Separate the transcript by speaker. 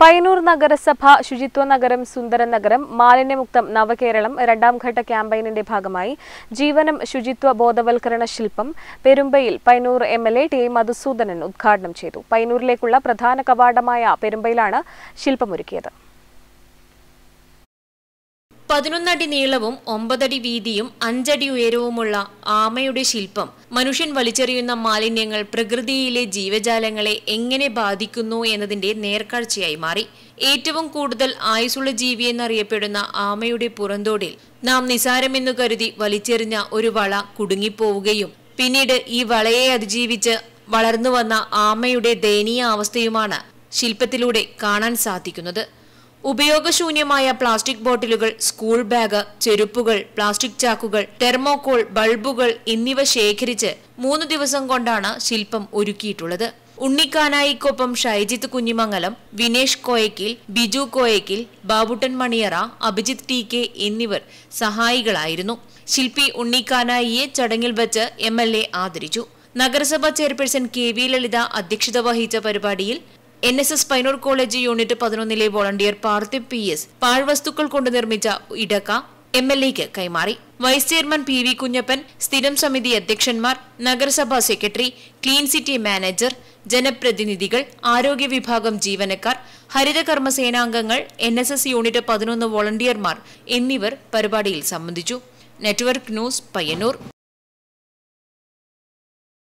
Speaker 1: പയ്യന്നൂർ നഗരസഭ ശുചിത്വ നഗരം സുന്ദര നഗരം മാലിന്യമുക്തം നവകേരളം രണ്ടാം ഘട്ട ക്യാമ്പയിനിന്റെ ഭാഗമായി ജീവനം ശുചിത്വ ബോധവൽക്കരണ ശില്പം പെരുമ്പയിൽ Payyanur M L A T Madhusoodanan ഉദ്ഘാടനം ചെയ്തു പയ്യന്നൂരിലേക്കുള്ള പ്രധാന കവാടമായ പെരുമ്പയിലാണ് ശില്പമൊരുക്കിയത്
Speaker 2: പതിനൊന്നടി നീളവും ഒമ്പതടി വീതിയും അഞ്ചടി ഉയരവുമുള്ള ആമയുടെ ശില്പം മനുഷ്യൻ വലിച്ചെറിയുന്ന മാലിന്യങ്ങൾ പ്രകൃതിയിലെ ജീവജാലങ്ങളെ എങ്ങനെ ബാധിക്കുന്നു എന്നതിന്റെ നേർക്കാഴ്ചയായി മാറി ഏറ്റവും കൂടുതൽ ആയുസുള്ള ജീവിയെന്നറിയപ്പെടുന്ന ആമയുടെ പുറന്തോടിൽ നാം നിസാരമെന്നു കരുതി വലിച്ചെറിഞ്ഞ ഒരു വള കുടുങ്ങിപ്പോവുകയും പിന്നീട് ഈ വളയെ അതിജീവിച്ച് വളർന്നു വന്ന ആമയുടെ ദയനീയ അവസ്ഥയുമാണ് ശില്പത്തിലൂടെ കാണാൻ സാധിക്കുന്നത് ഉപയോഗശൂന്യമായ പ്ലാസ്റ്റിക് ബോട്ടിലുകൾ സ്കൂൾ ബാഗ് ചെരുപ്പുകൾ പ്ലാസ്റ്റിക് ചാക്കുകൾ തെർമോകോൾ ബൾബുകൾ എന്നിവ ശേഖരിച്ച് മൂന്ന് ദിവസം കൊണ്ടാണ് ശില്പം ഒരുക്കിയിട്ടുള്ളത് ഉണ്ണിക്കാനായിക്കൊപ്പം ഷൈജിത്ത് കുഞ്ഞിമംഗലം വിനേഷ് കോയക്കിൽ ബിജു കോയക്കിൽ ബാബുട്ടൻ മണിയറ അഭിജിത്ത് ടി കെ എന്നിവർ സഹായികളായിരുന്നു ശില്പി ഉണ്ണിക്കാനായിയെ ചടങ്ങിൽ വച്ച് എം എൽ എ ആദരിച്ചു നഗരസഭാ ചെയർപേഴ്സൺ കെ വി ലളിത അധ്യക്ഷത വഹിച്ച പരിപാടിയിൽ N S S Painur college unit പതിനൊന്നിലെ വോളണ്ടിയർ പാർത്ഥിവ് പി എസ് പാഴ്വസ്തുക്കൾ കൊണ്ട് നിർമ്മിച്ച ഇടക്ക എം എൽ എക്ക് കൈമാറി vice chairman P V Kunhappan സ്ഥിരം സമിതി അധ്യക്ഷന്മാർ നഗരസഭാ സെക്രട്ടറി ക്ലീൻ സിറ്റി മാനേജർ ജനപ്രതിനിധികൾ ആരോഗ്യ വിഭാഗം ജീവനക്കാർ ഹരിതകർമ്മ സേനാംഗങ്ങൾ എൻ എസ് എസ് യൂണിറ്റ് പതിനൊന്ന് വോളണ്ടിയർമാർ എന്നിവർ പരിപാടിയിൽ സംബന്ധിച്ചു നെറ്റ്വർക്ക് ന്യൂസ് പയ്യന്നൂർ